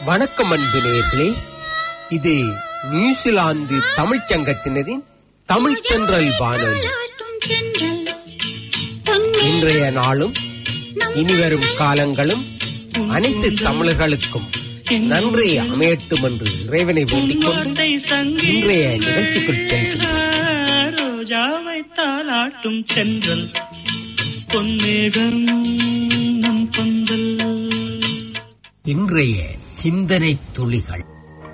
வணக்கம் அன்பு நேயர்களே இது நியூசிலாந்து தமிழ்ச் சங்கத்தினரின் தமிழ் தென்றல் வானொலி இன்றைய நாளும் இனிவரும் காலங்களும் அனைத்து தமிழர்களுக்கும் நன்றி அமையட்டும் என்று இறைவனை வேண்டிக் கொண்டு இன்றைய நிகழ்ச்சிக்குள் செல்கின்றோம் ரோஜாவை தாளாட்டும் சென்றல் பொன்னேகம் நம் பந்தல் இன்றைய சிந்தனை துளிகள்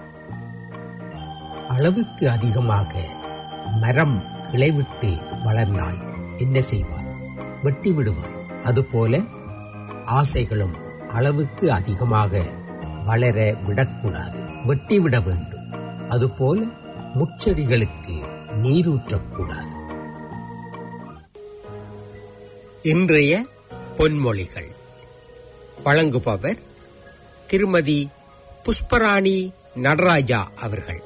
அளவுக்கு அதிகமாக மரம் கிளைவிட்டு வளர்ந்தால் என்ன செய்வார் வெட்டி விடுவார் அதுபோல ஆசைகளும் அளவுக்கு அதிகமாக வளர விடக்கூடாது வெட்டிவிட வேண்டும் அதுபோல முச்செடிகளுக்கு நீரூற்றக்கூடாது இன்றைய பொன்மொழிகள் வழங்குபவர் திருமதி புஷ்பராணி நடராஜா அவர்கள்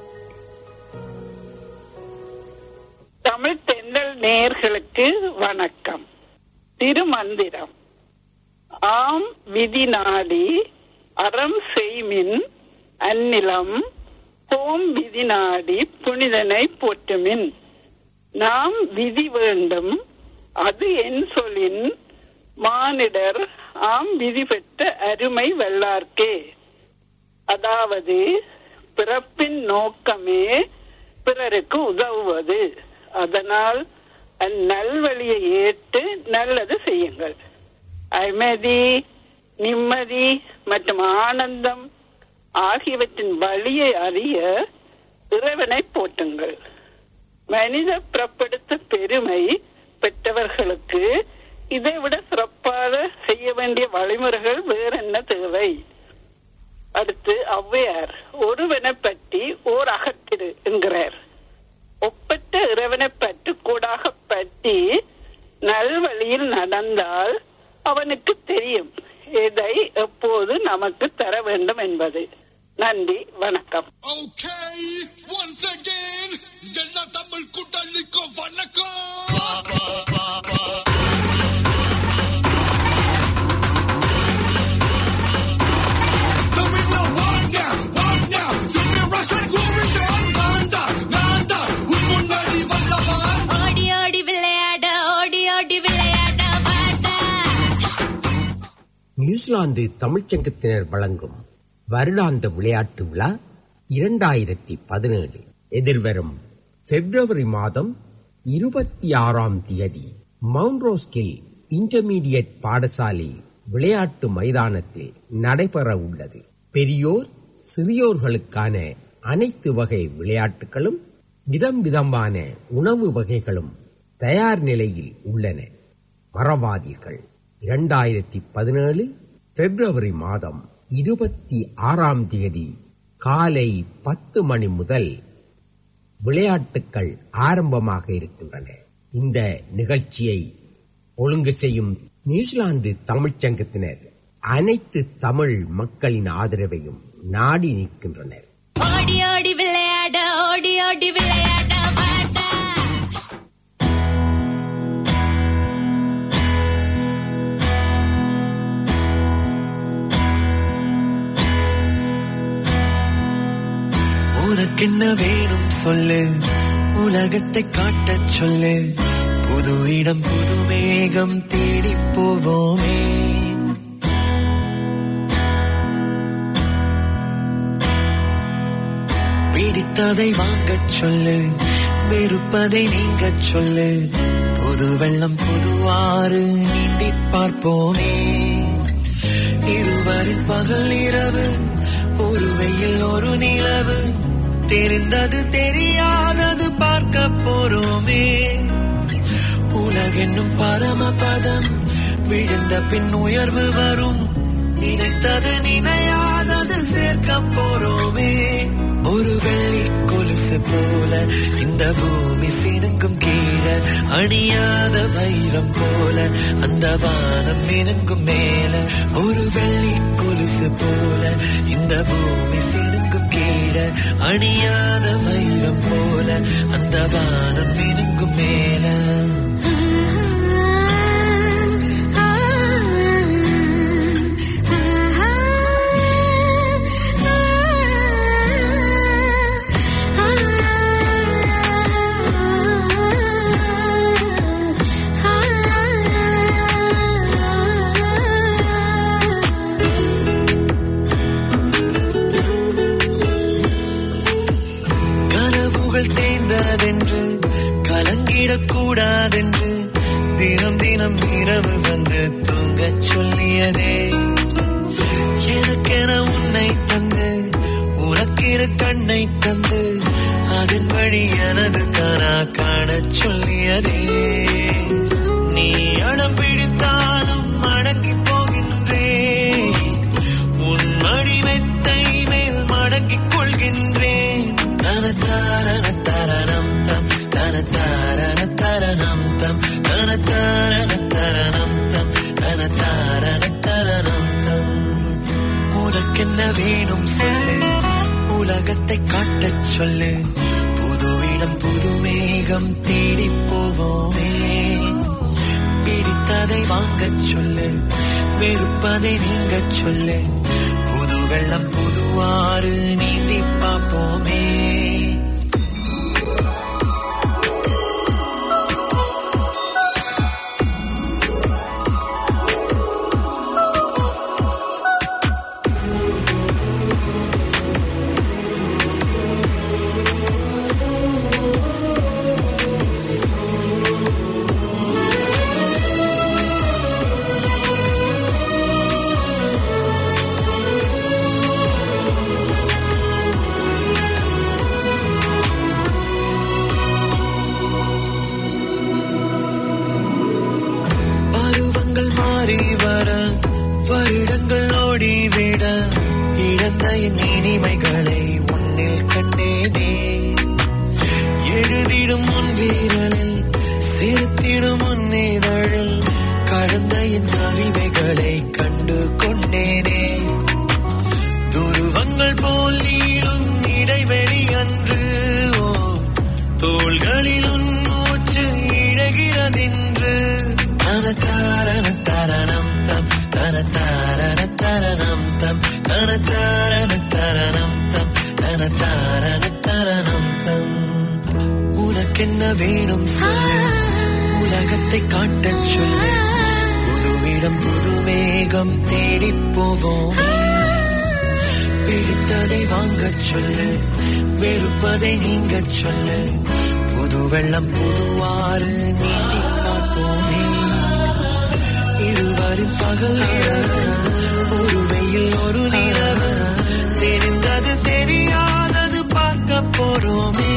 தமிழ் தென்றல் நேயர்களுக்கு வணக்கம் திருமந்திரம் ஆம் விதி நாடி அறம் செய்மின் அந்நிலம் போம் விதி நாடி புனிதனை போற்றுமின் நாம் விதி வேண்டும் அது என் சொல்லின் மானிடர் ஆம் விதி பெற்ற அருமை வெள்ளார்க்கே அதாவது பிறப்பின் நோக்கமே பிறருக்கு உதவுவது அதனால் அந்நல்வழியை ஏற்று நல்லது செய்யுங்கள் அமைதி நிம்மதி மற்றும் ஆனந்தம் ஆகியவற்றின் வழியை அறிய இறைவனை போற்றுங்கள் மனித பிறப்படுத்த பெருமை பெற்றவர்களுக்கு இதை விட சிறப்பாக செய்ய வேண்டிய வழிமுறைகள் வேற என்ன தேவை அடுத்து ஔவையார் ஒருவனை பற்றி ஓர் அகத்திடு என்கிறார் ஒப்பற்ற இறைவனை பற்றி கூடாக பற்றி நல்வழியில் நடந்தால் அவனுக்கு தெரியும் எதை எப்போது நமக்கு தர வேண்டும் என்பது நன்றி வணக்கம் Okay, once again, எல்லா தமிழ் கூட்டாளிக்கும் வணக்கம் தமிழ்ல வாங்க, வாங்க, சிம்மி கூவிட்டான் நான்தா, நான்தா, உன் முன்னாடி வல்லவன். ஓடி ஓடி விளையாட ஓடி ஓடி விளையாட வாடா நியூசிலாந்து தமிழ்ச்சங்கத்தினர் வழங்கும் வருடாந்த விளையாட்டு விழா இரண்டாயிரத்தி பதினேழு எதிர்வரும் பிப்ரவரி மாதம் இருபத்தி ஆறாம் தேதி மவுண்ட் ரோஸ்கில் இன்டர்மீடியட் பாடசாலை விளையாட்டு மைதானத்தில் நடைபெற உள்ளது பெரியோர் சிறியோர்களுக்கான அனைத்து வகை விளையாட்டுகளும் விதம் விதமான உணவு வகைகளும் தயார் நிலையில் உள்ளன மறவாதீர்கள் இரண்டாயிரத்தி பதினேழு பிப்ரவரி மாதம் இருபத்தி ஆறாம் தேதி காலை பத்து மணி முதல் விளையாட்டுக்கள் ஆரம்பமாக இருக்கின்றன இந்த நிகழ்ச்சியை ஒழுங்கு செய்யும் நியூசிலாந்து தமிழ்ச் சங்கத்தினர் அனைத்து தமிழ் மக்களின் ஆதரவையும் நாடி நிற்கின்றனர் ஓடி ஓடி விளையாட ஓடி ஓடி விளையாட வாடா உனக்கென்ன வேணும் சொல்லு உலகத்தை காட்டச் சொல்லு புது இடம் புது மேகம் தேடி போவோமே பிடித்ததை வாங்கச் சொல்லு வெறுப்பதை நீங்கச் சொல்லு புது வெள்ளம் புது ஆறு நீந்தி பார்ப்போமே இருவரின் பகல் இரவு ஒரு வெயில் ஒரு நிலவு தெரிந்தது தெரியாதது பார்க்க போறோமே உலகென்னும் பரமபதம் விழுந்த பின் உயர்வு வரும் நினைத்தது நினையாதது சேர்க்க போறோமே ஒரு வெள்ளி கொலுசு போல இந்த பூமி சினுங்கும் கீழே அணியாத வைரம் போல அந்த வானம் மினுங்கும் மேல ஒரு வெள்ளி கொலுசு போல இந்த பூமி சினுங்கும் கீழே அணியாத வைரம் போல அந்த வானம் மினுங்கும் மேல ஆ சொல்லியதே எனக்கென உன்னை தந்து உனக்கிரு கண்ணை தந்து அதன் வழி எனது கனா காணச் சொல்லியதே நீ அடம் பிடித்தாலும் அடங்கி போகின்றேன் உன் மடிமெத்தை மேல் மடங்கிக் கொள்கின்றேன் தன தாரண தரணம் தம் தன தாரண தரணம் தம் தன தாரண தரணம் தம் தன தாரண தரணம் தம் உனக்கென்ன வேணும் சொல்லு உலகத்தை காட்டச் சொல்லு புது இடம் புது மேகம் தேடி போவோமே பிடித்ததை வாங்கச் சொல்லு வெறுப்பதை நீங்கச் சொல்லு புது வெள்ளம் புது ஆறு நீந்தி பார்ப்போமே பருவங்கள் மாறி வர வருடங்கள் ஓடிவிட இழந்த என் இனிமைகளை உன்னில் கண்டேனே எழுதிடும் உன் வீரலில் சேர்த்திடும் உன் இதழில் கடந்த என் கவிதைகளை கண்டு கொண்டேனே துருவங்கள் போல் நீளும் இடைவெளி அன்று ஓ தோள்களில் உன் மூச்சு இழகிறதென்று தன தாரண தரணம் தம் தன தாரண தரணம் தம் தன தாரண தரணம் தம் தன தாரண தரணம் தம் உனக்கென்ன வேணும் சொல்லு உலகத்தை காட்டச் சொல்லு புது இடம் புது மேகம் தேடி போவோம் பிடித்ததை வாங்கச் சொல்லு வெறுப்பதை நீங்கச் சொல்லு புது வெள்ளம் புது ஆறு நீந்தி பார்ப்போமே இருவரின் பகல் இரவு ஒரு வெயில் ஒரு நிலவு தெரிந்தது தெரியாதது பார்க்க போறோமே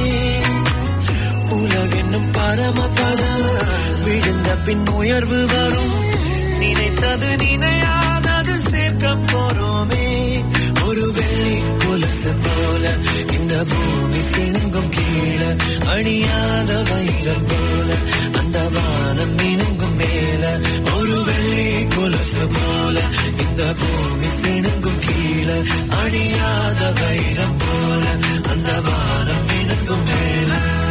உலகென்னும் பரமபதம் விழுந்த பின் உயர்வு வரும் நினைத்தது நினையாதது சேர்க்க போறோமே ஒரு வெள்ளி கொலுசு போல இந்த பூமி சினுங்கும் கீழே அணியாத வைரம் போல அந்த வானம் மினுங்கும் மேல ஒரு வெள்ளி கொலுசு போல இந்த பூமி சினுங்கும் கீழே அணியாத வைரம் போல அந்த வானம் மினுங்கும் மேல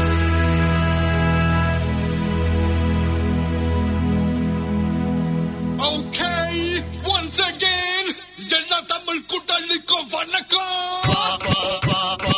Okay, once again, எல்லா தமிழ் கூட்டாளிக்கும் வணக்கம்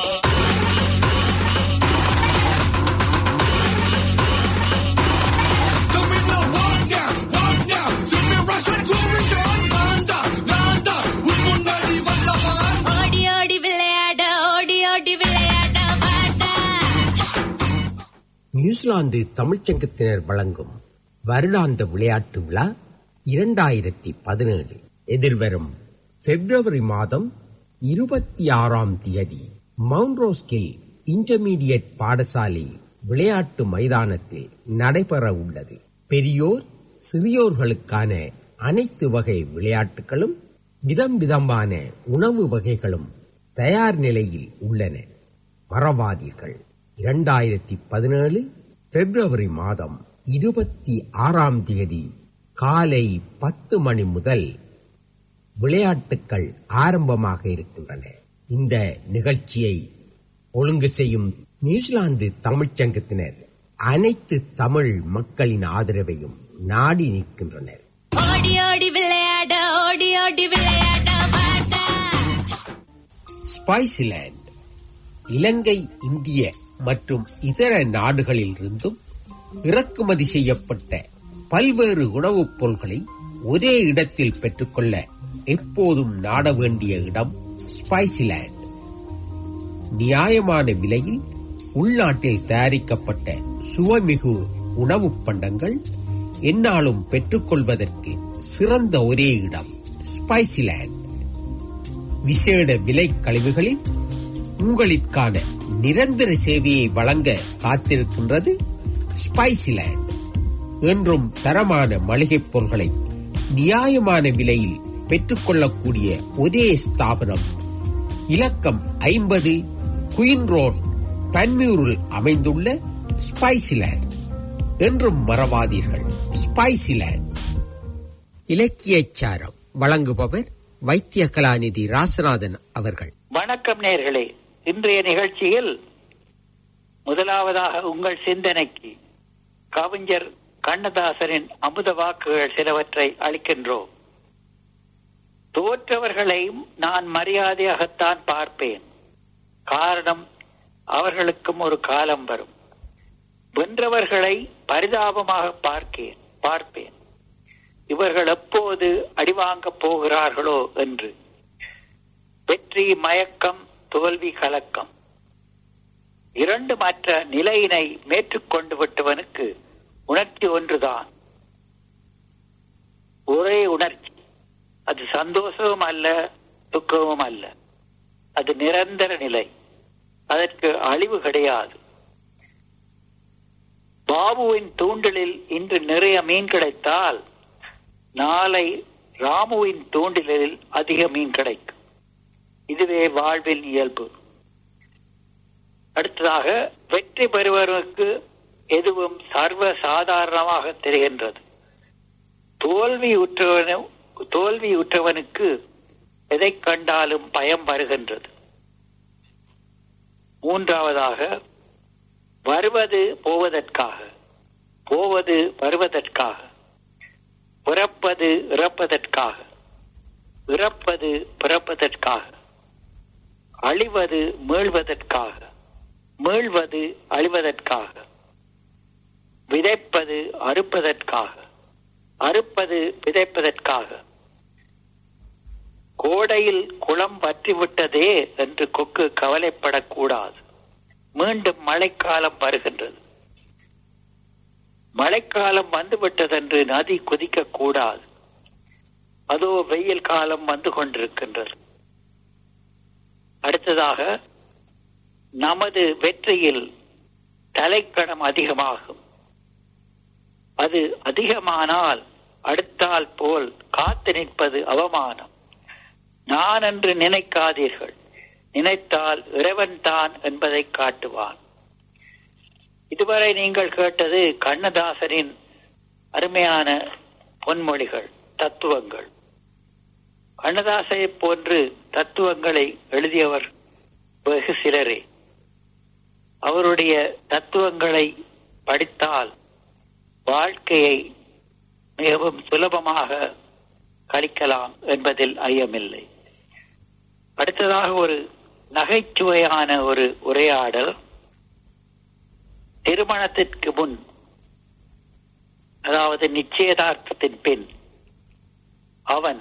தமிழ்ல வாங்க, வாங்க, சிம்மி ரசன் கூவிட்டான். நான்தா, நான்தா, உன் முன்னாடி வல்லவன். ஓடி ஓடி விளையாட ஓடி ஓடி விளையாட வாடா நியூசிலாந்து தமிழ்ச்சங்கத்தினர் வழங்கும் வருடாந்த விளையாட்டு விழா இரண்டாயிரத்தி பதினேழு எதிர்வரும் பிப்ரவரி மாதம் இருபத்தி ஆறாம் தேதி மவுண்ட் ரோஸ்கில் இன்டர்மீடியட் பாடசாலை விளையாட்டு மைதானத்தில் நடைபெற உள்ளது பெரியோர் சிறியோர்களுக்கான அனைத்து வகை விளையாட்டுகளும் விதம் விதமான உணவு வகைகளும் தயார் நிலையில் உள்ளன மறவாதீர்கள் இரண்டாயிரத்தி பதினேழு பிப்ரவரி மாதம் இருபத்தி ஆறாம் தேதி காலை பத்து மணி முதல் விளையாட்டுக்கள் ஆரம்பமாக இருக்கின்றன இந்த நிகழ்ச்சியை ஒழுங்கு செய்யும் நியூசிலாந்து தமிழ்ச் சங்கத்தினர் அனைத்து தமிழ் மக்களின் ஆதரவையும் நாடி நிற்கின்றனர் ஓடி ஓடி விளையாட ஓடி ஓடி விளையாட வாடா ஸ்பைசிலேண்ட் இலங்கை இந்திய மற்றும் இதர நாடுகளில் இருந்தும் இறக்குமதி செய்யப்பட்ட பல்வேறு உணவுப் பொருள்களை ஒரே இடத்தில் பெற்றுக்கொள்ள எப்போதும் நாட வேண்டிய இடம் ஸ்பைசிலேண்ட் நியாயமான விலையில் உள்நாட்டில் தயாரிக்கப்பட்ட சுவைமிகு உணவுப் பண்டங்கள் எந்நாளும் பெற்றுக்கொள்வதற்கு சிறந்த ஒரே இடம் ஸ்பைசிலேண்ட் விசேட விலை கழிவுகளில் உங்களிற்கான நிரந்தர சேவையை வழங்க காத்திருக்கின்றது ஸ்பைசிலேண்ட் என்றும் தரமான மளிகைப் பொருட்களை நியாயமான விலையில் பெற்றுக்கொள்ளக்கூடிய ஒரே ஸ்தாபனம் இலக்கம் ஐம்பது குயின் ரோட் பன்மியூரில் அமைந்துள்ள ஸ்பைசிலேண்ட் என்றும் மறவாதீர்கள் ஸ்பைசிலேண்ட் இலக்கியச்சாரம் வழங்குபவர் வைத்திய கலாநிதி ராசநாதன் அவர்கள் வணக்கம் நேர்களே இன்றைய நிகழ்ச்சியில் முதலாவதாக உங்கள் சிந்தனைக்கு கவிஞர் கண்ணதாசரின் அமுத வாக்குகள் சிலவற்றை அளிக்கின்றோம் தோற்றவர்களையும் நான் மரியாதையாகத்தான் பார்ப்பேன் காரணம் அவர்களுக்கும் ஒரு காலம் வரும் வென்றவர்களை பரிதாபமாக பார்க்கேன் பார்ப்பேன் இவர்கள் எப்போது அடிவாங்கப் போகிறார்களோ என்று வெற்றி மயக்கம் தோல்வி கலக்கம் இரண்டு மற்ற நிலையினை மேற்றுக்கொண்டு விட்டவனுக்கு உணர்ச்சி ஒன்றுதான் ஒரே உணர்ச்சி அது சந்தோஷமும் அல்ல துக்கமும் அல்ல அது நிரந்தர நிலை அதற்கு அழிவு கிடையாது பாபுவின் தூண்டிலில் இன்று நிறைய மீன் கிடைத்தால் நாளை ராமுவின் தூண்டிலில் அதிக மீன் கிடைக்கும் இதுவே வாழ்வின் இயல்பு அடுத்ததாக வெற்றி பெறுவதற்கு எதுவும் சர்வ சாதாரணமாக தெரிகின்றது தோல்வி உற்றவனு தோல்வி உற்றவனுக்கு எதை கண்டாலும் பயம் வருகின்றது மூன்றாவதாக வருவது போவதற்காக போவது வருவதற்காக பிறப்பது இறப்பதற்காக இறப்பது பிறப்பதற்காக அழிவது மீள்வதற்காக மீள்வது அழிவதற்காக விதைப்பது அறுப்பதற்காக அறுப்பது விதைப்பதற்காக கோடையில் குளம் வற்றிவிட்டதே என்று கொக்கு கவலைப்படக்கூடாது மீண்டும் மழைக்காலம் வருகின்றது மழைக்காலம் வந்துவிட்டதென்று நதி குதிக்க கூடாது அதோ வெயில் காலம் வந்து கொண்டிருக்கின்றது அடுத்ததாக நமது வெற்றியில் தலைக்கணம் அதிகமாகும் அது அதிகமானால் அடுத்தால் போல் காத்து நிற்பது அவமானம் நான் என்று நினைக்காதீர்கள் நினைத்தால் இறைவன் தான் என்பதை காட்டுவான் இதுவரை நீங்கள் கேட்டது கண்ணதாசனின் அருமையான பொன்மொழிகள் தத்துவங்கள் கண்ணதாசை போன்று தத்துவங்களை எழுதியவர் வெகு சிலரே அவருடைய தத்துவங்களை படித்தால் வாழ்க்கையை மிகவும் சுலபமாக கழிக்கலாம் என்பதில் ஐயமில்லை அடுத்ததாக ஒரு நகைச்சுவையான ஒரு உரையாடல் திருமணத்திற்கு முன் அதாவது நிச்சயதார்த்தத்தின் பின் அவன்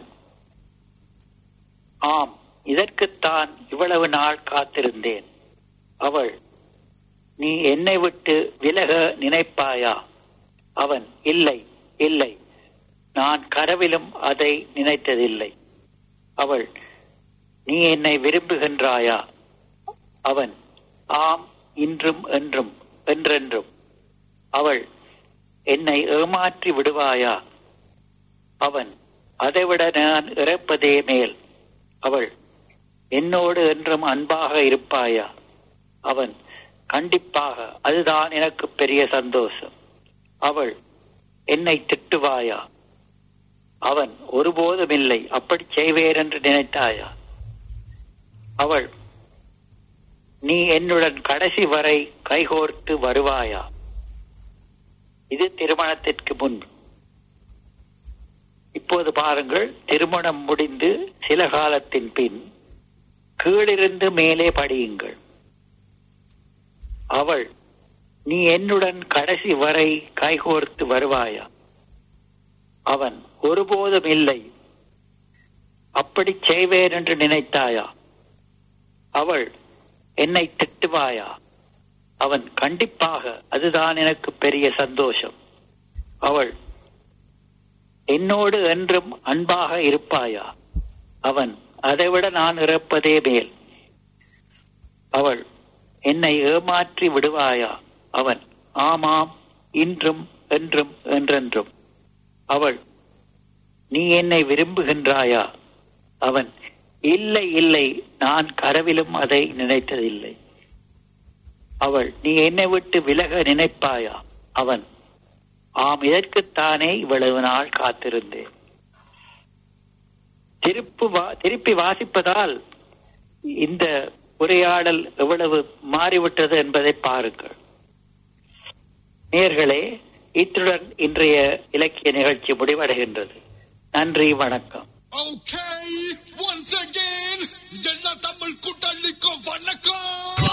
ஆம் இதற்குத்தான் இவ்வளவு நாள் காத்திருந்தேன் அவள் நீ என்னை விட்டு விலக நினைப்பாயா அவன் இல்லை இல்லை நான் கனவிலும் அதை நினைத்ததில்லை அவள் நீ என்னை விரும்புகின்றாயா அவன் ஆம் இன்றும் என்றும் என்றென்றும் அவள் என்னை ஏமாற்றி விடுவாயா அவன் அதைவிட நான் இறப்பதே மேல் அவள் என்னோடு என்றும் அன்பாக இருப்பாயா அவன் கண்டிப்பாக அதுதான் எனக்கு பெரிய சந்தோஷம் அவள் என்னை திட்டுவாயா அவன் ஒருபோதும் இல்லை அப்படி செய்வேன் என்று நினைத்தாயா அவள் நீ என்னுடன் கடைசி வரை கைகோர்த்து வருவாயா இது திருமணத்திற்கு முன் இப்போது பாருங்கள் திருமணம் முடிந்து சில காலத்தின் பின் கீழிருந்து மேலே படியுங்கள் அவள் நீ என்னுடன் கடைசி வரை கைகோர்த்து வருவாயா அவன் ஒருபோதும் இல்லை அப்படி செய்வேன் என்று நினைத்தாயா அவள் என்னை திட்டுவாயா அவன் கண்டிப்பாக அதுதான் எனக்கு பெரிய சந்தோஷம் அவள் என்னோடு என்றும் அன்பாக இருப்பாயா அவன் அதைவிட நான் இறப்பதே மேல் அவள் என்னை ஏமாற்றி விடுவாயா அவன் ஆமாம் இன்றும் என்றும் என்றென்றும் அவள் நீ என்னை விரும்புகின்றாயா அவன் இல்லை இல்லை நான் கனவிலும் அதை நினைத்ததில்லை அவள் நீ என்னை விட்டு விலக நினைப்பாயா அவன் ஆம் இதற்குத்தானே இவ்வளவு நாள் காத்திருந்தேன் திருப்பு வா- திருப்பி வாசிப்பதால் இந்த உரையாடல் எவ்வளவு மாறிவிட்டது என்பதை பாருங்கள் நேர்களே இத்துடன் இன்றைய இலக்கிய நிகழ்ச்சி முடிவடைகின்றது நன்றி வணக்கம் Okay, once again, எல்லா தமிழ் கூட்டாளிக்கும் வணக்கம்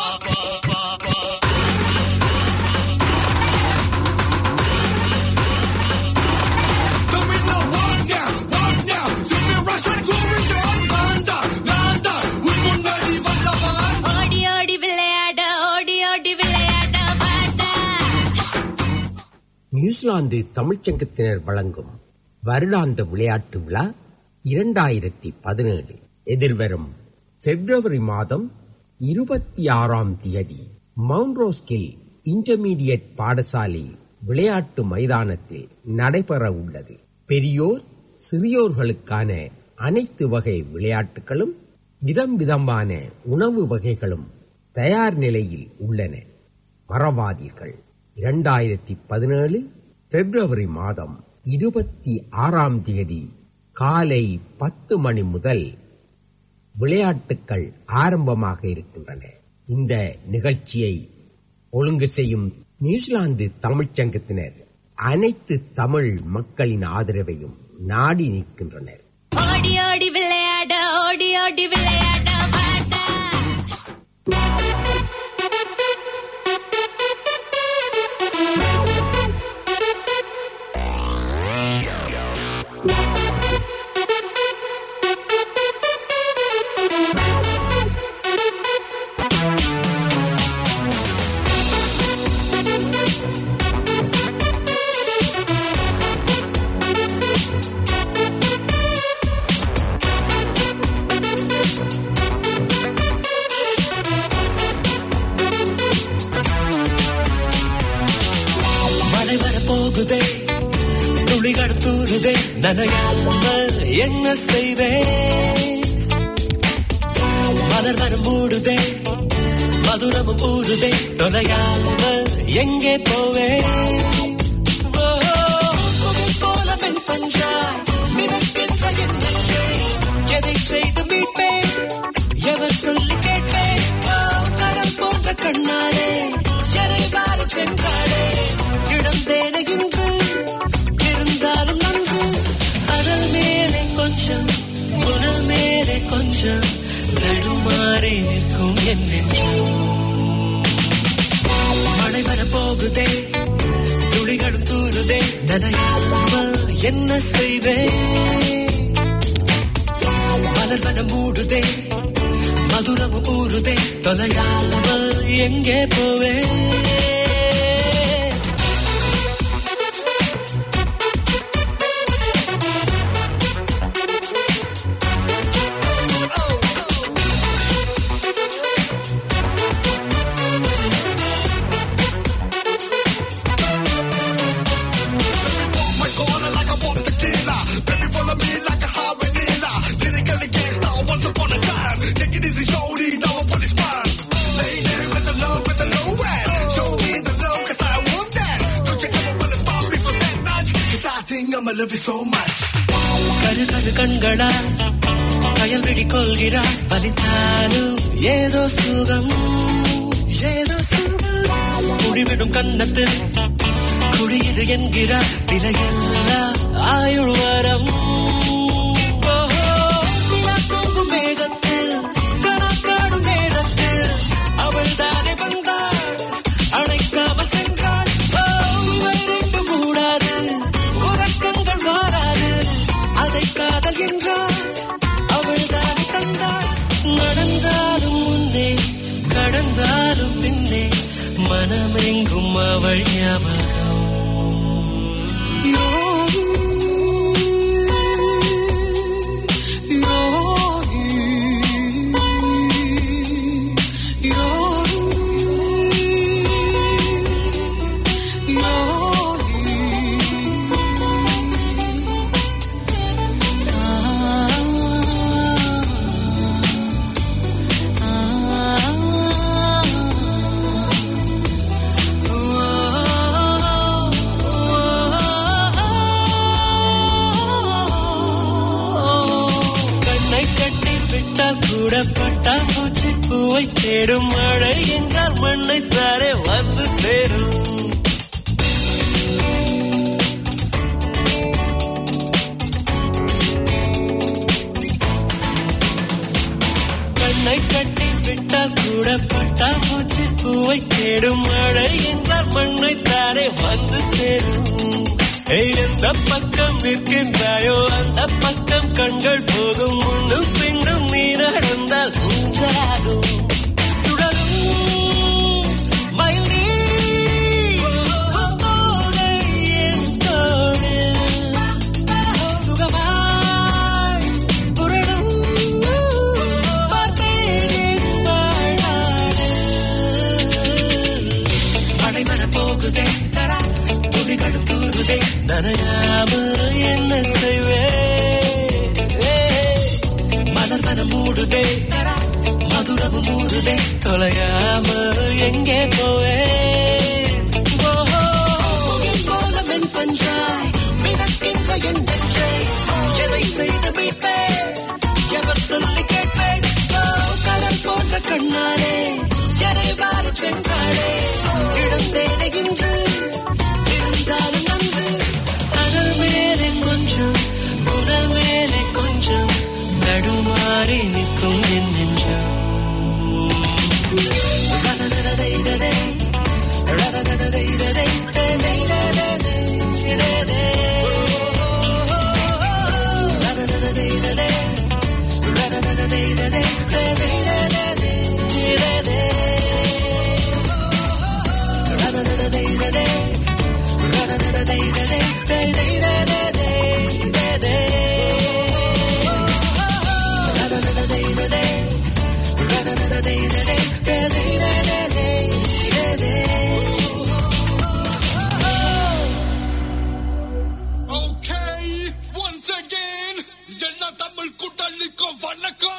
தமிழ்ல what now, what now? See me rush like touring gun. நான்தா, நான்தா, உன் முன்னாடி வல்லவன். ஓடி ஓடி விளையாட ஓடி ஓடி விளையாட வாடா நியூசிலாந்து தமிழ்ச்சங்கத்தினர் வழங்கும் வருடாந்த விளையாட்டு விழா இரண்டாயிரத்தி பதினேழு எதிர்வரும் பிப்ரவரி மாதம் இருபத்தி ஆறாம் தேதி மவுண்ட் ரோஸ்கில் இன்டர்மீடியட் பாடசாலை விளையாட்டு மைதானத்தில் நடைபெற உள்ளது பெரியோர் சிறியோர்களுக்கான அனைத்து வகை விளையாட்டுகளும் விதம் விதமான உணவு வகைகளும் தயார் நிலையில் உள்ளன மறவாதீர்கள் இரண்டாயிரத்தி பதினேழு பிப்ரவரி மாதம் இருபத்தி ஆறாம் தேதி காலை பத்து மணி முதல் விளையாட்டுக்கள் ஆரம்பமாக இருக்கின்றன இந்த நிகழ்ச்சியை ஒழுங்கு செய்யும் நியூசிலாந்து தமிழ்ச் சங்கத்தினர் அனைத்து தமிழ் மக்களின் ஆதரவையும் நாடி நிற்கின்றனர் ஓடி ஓடி விளையாட ஓடி ஓடி விளையாட வாடா மழை வர போகுதே துளிகள் தூருதே நனையாம என்ன செய்வேன் மலர் வரம் மூடுதே மதுரமும் ஊறுதே தொலையாம எங்கே போவேன் ஓ, புகழ் போல பெண் பஞ்சாய் மிதக்கின்ற என் நெஞ்சை எதை செய்து மீட்பேன் எவர் சொல்லி கேட்பேன் ஓ, கடல் போன்ற கண்ணாலே எரை வாரி சென்றாளே இழந்தேன இன்று இருந்தாலும் நன்று அதல் மேலே கொஞ்சம் புனல் மேலே கொஞ்சம் தடுமாறி நிற்கும் என் நெஞ்சம் மழை வர போகுதே துளிகளும் தூருதே நனையாம என்ன செய்வேன் மலர் வனம் மூடுதே மதுரமும் ஊறுதே தொலையாம எங்கே போவேன் My corner like a bomb tequila. Baby, follow me like a high vanilla. Lyrically gangsta once upon a time. Take it easy, shorty, now a policeman. Lady with the love, with the low rap. Show me the love, cause I want that. Don't you ever wanna stop me from that notch? Cause I think I'ma love you so much. கரு கரு கண்களால் கயல் விழி கொள்கிறார் வலித்தாலும் ஏதோ சுகம் ஏதோ சுகம் குடிவிடும் கன்னத்தில் குடியிரு என்கிறார் விலையில்லா ஆயுள் வரம் ஓஹோ, நிலா தூங்கும் மேகத்தில் கனா காணும் நேரத்தில் அவள் தானே வந்தாள் அணைக்காமல் சென்றாள் ஓ, வயிறிட்டு மூடாது உறக்கங்கள் மாறாது அதை காதல் என்றாள் அவள் தானே தந்தாள் நடந்தாலும் முன்னே கடந்தாலும் பின்னே மனமெங்கும் அவள் ஞாபகம் கூட பட்டா பூச்சி பூவை தேடும் மழை என்றால் மண்ணை தாரே வந்து சேரும் கண்ணை கட்டி விட்டால் கூட பட்டா பூச்சி பூவை தேடும் மழை என்றால் மண்ணை தாரே வந்து சேரும் ஏய், எந்த பக்கம் நிற்கின்றாயோ அந்த பக்கம் கண்கள் போகும் முன்னும் பின்னும் நீ நடந்தால் ஊஞ்சலாகும் சுடரும் மயில் நீ தோகை என் தோளில் சுகமாய் புரளும் பார்த்தேன் வாழ்நாளில். மழை வர போகுதே தரா துளிகளும் தூருதே நனையாம என்ன செய்வே மலர் வனம் மூடுதே தரா மதுரமும் மூடுதே தொலையாம எங்கே போவே போல மென் பஞ்சாய் மிதக்கின்ற என் நெஞ்சை எதை செய்து மீட்பேன் எவர் சொல்லி கேட்பேன் ஓ, கடல் போன்ற கண்ணாலே எதை வாரி சென்றாளே இழந்தேனே இன்று இருந்தாலும் நன்று அனல் மேலே கொஞ்சம் புனல் மேலே கொஞ்சம் நடுமாறி நிற்கும் என் நெஞ்சம் ரததததைததை, ரததததைததை, ததைதததை, ததை. ரததததைததை, ரததததைததை, ததைதததை, ததை. ரததததைததை, ரததததைததை, ததைதததை, ததை. ரததததைததை, ரததததைததை, ததைதததை, ததை. Okay, once again, எல்லா தமிழ் கூட்டாளிக்கும் வணக்கம்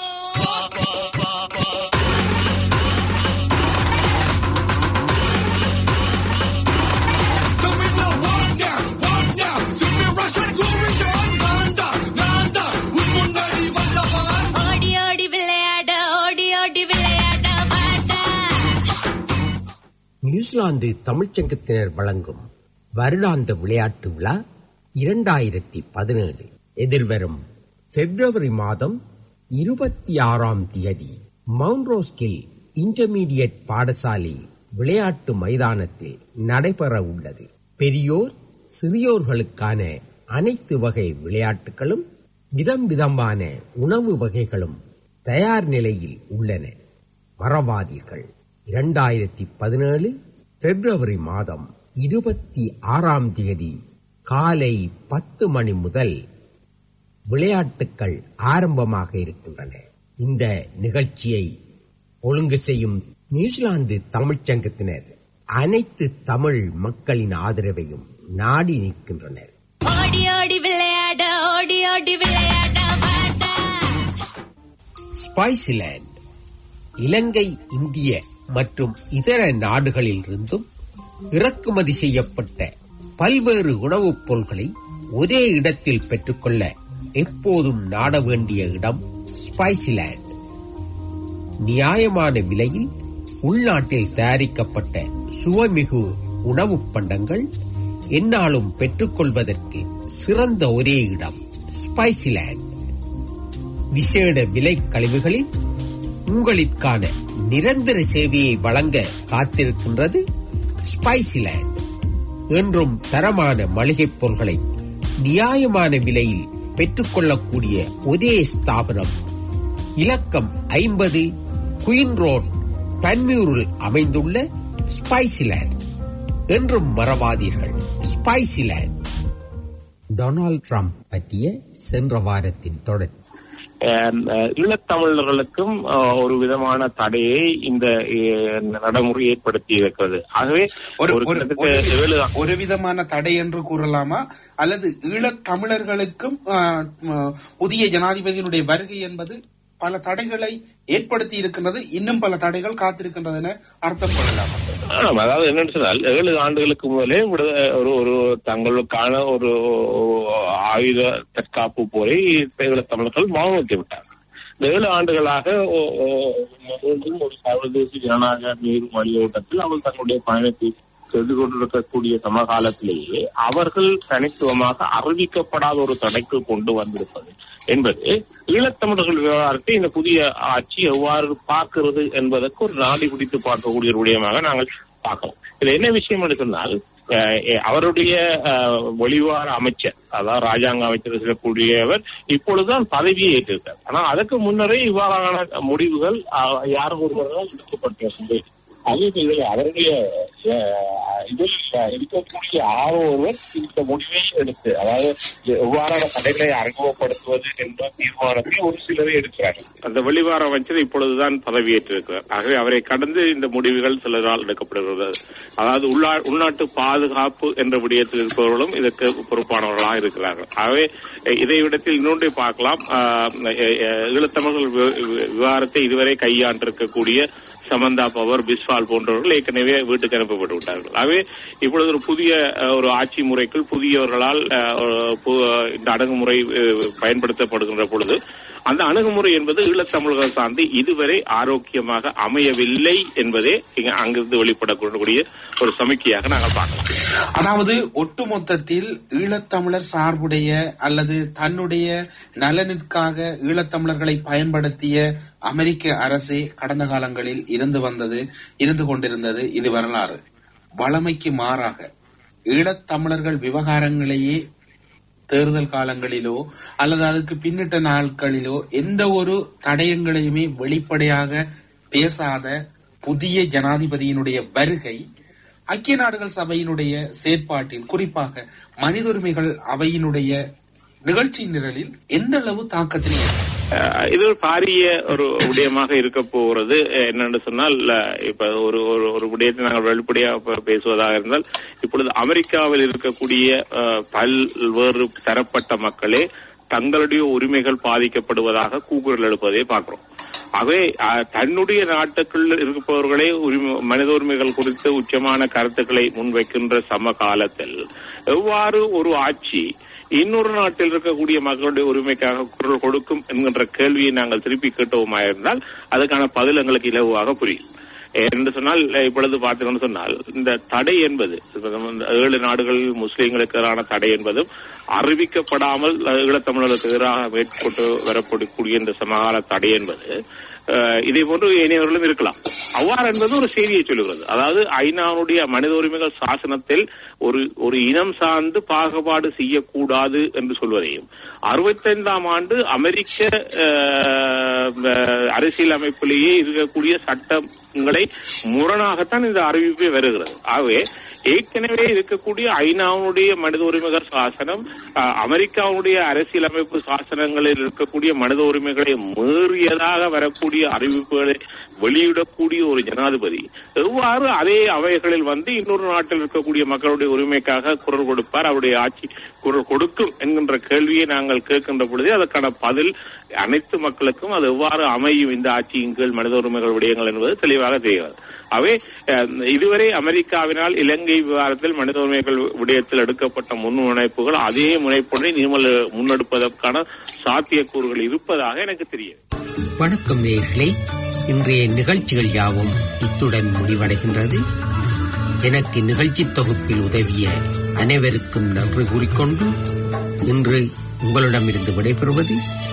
தமிழ்ல வாட்னா, வாட்னா, சிம்மி ரசன் சூரியன் நான்தா, நான்தா, உன் முன்னாடி வல்லவன். ஓடி ஓடி விளையாட ஓடி ஓடி விளையாட வாடா நியூசிலாந்து தமிழ்ச்சங்கத்தினர் வழங்கும் வருடாந்த விளையாட்டு விழா இரண்டாயிரத்தி பதினேழு எதிர்வரும் பிப்ரவரி மாதம் இருபத்தி ஆறாம் தேதி மவுண்ட் ரோஸ்கில் இன்டர்மீடியட் பாடசாலை விளையாட்டு மைதானத்தில் நடைபெற உள்ளது பெரியோர் சிறியோர்களுக்கான அனைத்து வகை விளையாட்டுகளும் விதம் விதமான உணவு வகைகளும் தயார் நிலையில் உள்ளன மறவாதீர்கள் இரண்டாயிரத்தி பதினேழு பிப்ரவரி மாதம் இருபத்தி ஆறாம் தேதி காலை பத்து மணி முதல் விளையாட்டுக்கள் ஆரம்பமாக இருக்கின்றன இந்த நிகழ்ச்சியை ஒழுங்கு செய்யும் நியூசிலாந்து தமிழ்ச் சங்கத்தினர் அனைத்து தமிழ் மக்களின் ஆதரவையும் நாடி நிற்கின்றனர் ஓடி ஓடி விளையாட ஓடி ஓடி விளையாட வாடா ஸ்பைஸ்லேண்ட் இலங்கை இந்திய மற்றும் இதர நாடுகளில் இருந்தும் இறக்குமதி செய்யப்பட்ட பல்வேறு உணவுப் பொருள்களை ஒரே இடத்தில் பெற்றுக்கொள்ள எப்போதும் நாட வேண்டிய இடம் ஸ்பைஸ்லேண்ட் நியாயமான விலையில் உள்நாட்டில் தயாரிக்கப்பட்ட சுவைமிகு உணவுப் பண்டங்கள் என்னாலும் பெற்றுக்கொள்வதற்கு சிறந்த ஒரே இடம் ஸ்பைசிலேண்ட் விசேட விலை கழிவுகளில் உங்களுக்கான நிரந்தர சேவையை வழங்க காத்திருக்கின்றது ஸ்பைசிலேண்ட் என்றும் தரமான மளிகைப் பொருட்களை நியாயமான விலையில் பெற்றுக்கொள்ளக்கூடிய ஒரே ஸ்தாபனம் இலக்கம் ஐம்பது குயின் ரோட் பன்மியூரில் அமைந்துள்ள ஸ்பைசிலேண்ட் என்றும் மறவாதீர்கள் ஸ்பைசிலேண்ட் டொனால்ட் ட்ரம்ப் பற்றிய சென்ற வாரத்தின் தொடர் அஹ் ஈழத்தமிழர்களுக்கும் அஹ், ஒரு விதமான தடையை இந்த அஹ், நடைமுறை ஏற்படுத்தி இருக்கிறது ஆகவே ஒரு ஒரு ஒரு- கிட்டத்தட்ட ஒரு- ஏழு ஒரு விதமான தடை என்று கூறலாமா அல்லது ஈழத் தமிழர்களுக்கும் ஆ, ம, புதிய ஜனாதிபதியினுடைய வருகை என்பது பல தடைகளை ஏற்படுத்தி இருக்கின்றது இன்னும் பல தடைகள் காத்திருக்கின்றது என அர்த்தம் கொள்ளலாமா ஆமாம், அதாவது என்னன்னு சொன்னால் ஏழு ஆண்டுகளுக்கு முதலே விடுத- ஒரு ஒரு தங்களுக்கான ஒரு ஆயுத தற்காப்பு போரை ஈழத் தமிழர்கள் மௌனத்தை விட்டார் இந்த ஏழு ஆண்டுகளாக ஓ- ஓ- மீண்டும் ஒரு சர்வதேச ஜனநாயக நீர் வழியோட்டத்தில் அவர்கள் தங்களுடைய பயணத்தை செய்து கொண்டிருக்கக்கூடிய சமகாலத்திலேயே அவர்கள் தனித்துவமாக அறிவிக்கப்படாத ஒரு தடைக்கு கொண்டு வந்திருப்பது என்பது ஈழத்தமிழர்கள் விவகாரத்தை இந்த புதிய ஆட்சி எவ்வாறு பார்க்கிறது என்பதற்கு ஒரு நாடி பிடித்து பார்க்கக்கூடிய ஒரு விடயமாக நாங்கள் பார்க்கலாம் இது என்ன விஷயம் என்று சொன்னால் அஹ், எ- அவருடைய அஹ், வெளிவார அமைச்சர் அதாவது ராஜாங்க அமைச்சர் இருக்கக்கூடியவர் இப்பொழுதுதான் பதவியை ஏற்றிருக்கார் ஆனால் அதற்கு முன்னரே இவ்வாறான முடிவுகள் அஹ், யார் ஒருவரால் எடுக்கப்பட்டிருந்தது அதே இதில் அவருடைய அஹ், இதில் இருக்கக்கூடிய ஆர்வ ஒருவர் இந்த முடிவை எடுத்து அதாவது எவ்வாறான தடைகளை அறிமுகப்படுத்துவது என்ற தீர்மானத்தை ஒரு சிலரே எடுக்கிறார்கள் அந்த வெளிவார அமைச்சர் இப்பொழுதுதான் பதவியேற்றிருக்கிறார் ஆகவே அவரை கடந்து இந்த முடிவுகள் சிலரால் எடுக்கப்படுகிறது அதாவது உள்நா உள்நாட்டு பாதுகாப்பு என்ற விடயத்தில் இருப்பவர்களும் இதற்கு பொறுப்பானவர்களாக இருக்கிறார்கள் ஆகவே அஹ், இதை விடத்தில் இன்னொன்றை பார்க்கலாம் ஆஹ், அஹ், அஹ், ஈழத்தமிழர்கள் வி- வி- விவகாரத்தை இதுவரை கையாண்டிருக்கக்கூடிய சமந்தா பவர் பிஸ்வால் போன்றவர்கள் ஏற்கனவே வீட்டுக்கு அனுப்பப்பட்டு விட்டார்கள் ஆகவே இப்பொழுது ஒரு புதிய அஹ், ஒரு ஆட்சி முறைக்குள் புதியவர்களால் அஹ், ஒரு பு- இந்த அடங்குமுறை அஹ், பயன்படுத்தப்படுகின்ற பொழுது அந்த அணுகுமுறை என்பது ஈழத்தமிழர்கள் சார்ந்து இதுவரை ஆரோக்கியமாக அமையவில்லை என்பதே இங்க அங்கிருந்து வெளிப்படக்கூடிய ஒரு சமிக்கையாக நாங்கள் பார்க்கலாம் அதாவது ஒட்டுமொத்தத்தில் ஈழத்தமிழர் சார்புடைய அல்லது தன்னுடைய நலனிற்காக ஈழத்தமிழர்களை பயன்படுத்திய அமெரிக்க அரசே கடந்த காலங்களில் இருந்து வந்தது இருந்து கொண்டிருந்தது இது வரலாறு வளமைக்கு மாறாக ஈழத்தமிழர்கள் விவகாரங்களையே தேர்தல் காலங்களிலோ அல்லது அதுக்கு பின்னிட்ட நாட்களிலோ எந்த ஒரு தடயங்களையுமே வெளிப்படையாக பேசாத புதிய ஜனாதிபதியினுடைய வருகை ஐக்கிய நாடுகள் சபையினுடைய செயற்பாட்டில் குறிப்பாக மனித உரிமைகள் அவையினுடைய நிகழ்ச்சி நிரலில் எந்த அளவு தாக்கத்தினை ஏற்படுத்தும்? அஹ் இது ஒரு பாரிய ஒரு விடயமாக இருக்க போகிறது அஹ் என்னன்னு சொன்னால் அஹ் இப்ப ஒரு ஒரு ஒரு விடயத்தை நாங்கள் வெளிப்படையாக ப- பேசுவதாக இருந்தால் இப்பொழுது அமெரிக்காவில் இருக்கக்கூடிய அஹ், பல்வேறு தரப்பட்ட மக்களே தங்களுடைய உரிமைகள் பாதிக்கப்படுவதாக கூக்குரல் எழுப்பதை பார்க்கிறோம் ஆகவே அஹ், தன்னுடைய நாட்டுக்குள் இருப்பவர்களே உரிமை மனித உரிமைகள் குறித்து உச்சமான கருத்துக்களை முன்வைக்கின்ற சமகாலத்தில் எவ்வாறு ஒரு ஆட்சி இன்னொரு நாட்டில் இருக்கக்கூடிய மக்களுடைய உரிமைக்காக குரல் கொடுக்கும் என்கின்ற கேள்வியை நாங்கள் திருப்பி கேட்டோமாயிருந்தால் அதுக்கான பதில் எங்களுக்கு இலகுவாக புரியும் என்று சொன்னால் இப்பொழுது பார்த்தீங்கன்னு சொன்னால் இந்த தடை என்பது இப்ப நம்ம இந்த ஏழு நாடுகளில் முஸ்லீம்களுக்கு எதிரான தடை என்பதும் அறிவிக்கப்படாமல் ஈழத்தமிழர்களுக்கு எதிராக மேற்கொண்டு வரப்படக்கூடிய இந்த சமகால தடை என்பது அஹ், இதே போன்று ஏனையவர்களும் இருக்கலாம் அவ்வாறு என்பது ஒரு செய்தியை சொல்லுகிறது அதாவது ஐநாவுடைய மனித உரிமைகள் சாசனத்தில் ஒரு ஒரு இனம் சார்ந்து பாகுபாடு செய்யக்கூடாது என்று சொல்வதையும் அறுபத்தைந்தாம் ஆண்டு அமெரிக்க அஹ், அஹ், அரசியல் அமைப்பிலேயே இருக்கக்கூடிய சட்டங்களை முரணாகத்தான் இந்த அறிவிப்பே வருகிறது ஆகவே ஏற்கனவே இருக்கக்கூடிய ஐநாவுடைய மனித உரிமைகள் சாசனம் அஹ், அமெரிக்காவுடைய அரசியலமைப்பு சாசனங்களில் இருக்கக்கூடிய மனித உரிமைகளை மீறியதாக வரக்கூடிய அறிவிப்புகளை வெளியிடக்கூடிய ஒரு ஜனாதிபதி எவ்வாறு அதே அவைகளில் வந்து இன்னொரு நாட்டில் இருக்கக்கூடிய மக்களுடைய உரிமைக்காக குரல் கொடுப்பார் அவருடைய ஆட்சி குரல் கொடுக்கும் என்கின்ற கேள்வியை நாங்கள் கேட்கின்ற பொழுதே அதற்கான பதில் அனைத்து மக்களுக்கும் அது எவ்வாறு அமையும் இந்த ஆட்சியின் கீழ் மனித உரிமைகள் விடயங்கள் என்பது தெளிவாக தெரிகிறது அவை அஹ், இதுவரை அமெரிக்காவினால் இலங்கை விவகாரத்தில் மனித உரிமைகள் விடயத்தில் எடுக்கப்பட்ட முன்முனைப்புகள் அதே முனைப்புடனே நிர்மல் முன்னெடுப்பதற்கான சாத்தியக்கூறுகள் இருப்பதாக எனக்கு தெரியும் வணக்கம் நேயர்களே இன்றைய நிகழ்ச்சிகள் யாவும் இத்துடன் முடிவடைகின்றது எனக்கு நிகழ்ச்சி தொகுப்பில் உதவிய அனைவருக்கும் நன்றி கூறிக்கொண்டு இன்று உங்களிடமிருந்து விடைபெறுவது